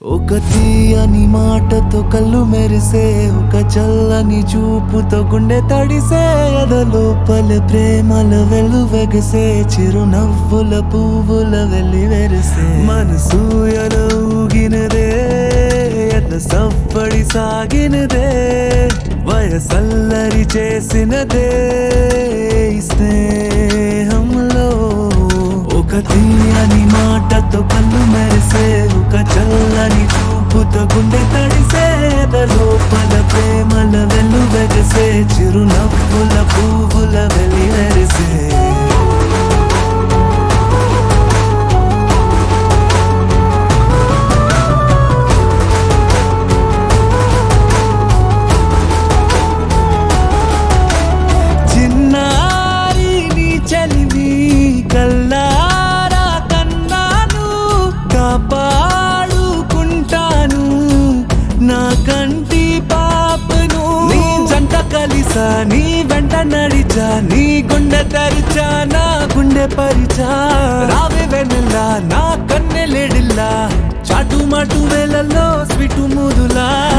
ఒక తీయని మాటతో కళ్ళు మెరిసే ఒక చల్లని చూపుతో గుండె తడిసే ఎదలోపల ప్రేమల వెలువెగసే చిరునవ్వుల పువ్వుల వెళ్ళి వెరిసే మనసు ఎలా ఊగినదే ఎట్ల సవ్వడి సాగినదే వయసల్లరి చేసినదే ఈ స్నేహంలో ఒక తీయని మాటతో కళ్ళు మెరిసే ఒక చల్లని చూపుతో గుండె తడిసే లోపల ప్రేమల వెళ్ళు వెగసే చిరునవ్వుల పువ్వుల వెలి వెరిసే చిన్నారి నీ చలివి కల్లారా కన్నాను కాపాడుకుంటాను నా కంటి పాపను నీ జంట కలిసా నీ వెంట నడిచా నీ గుండె తెరిచా నా గుండె పరిచా రావే వెన్నెల్లా నా కన్నెలేడిల్లా చాటు మాటు వేళల్లో స్వీటు ముదులా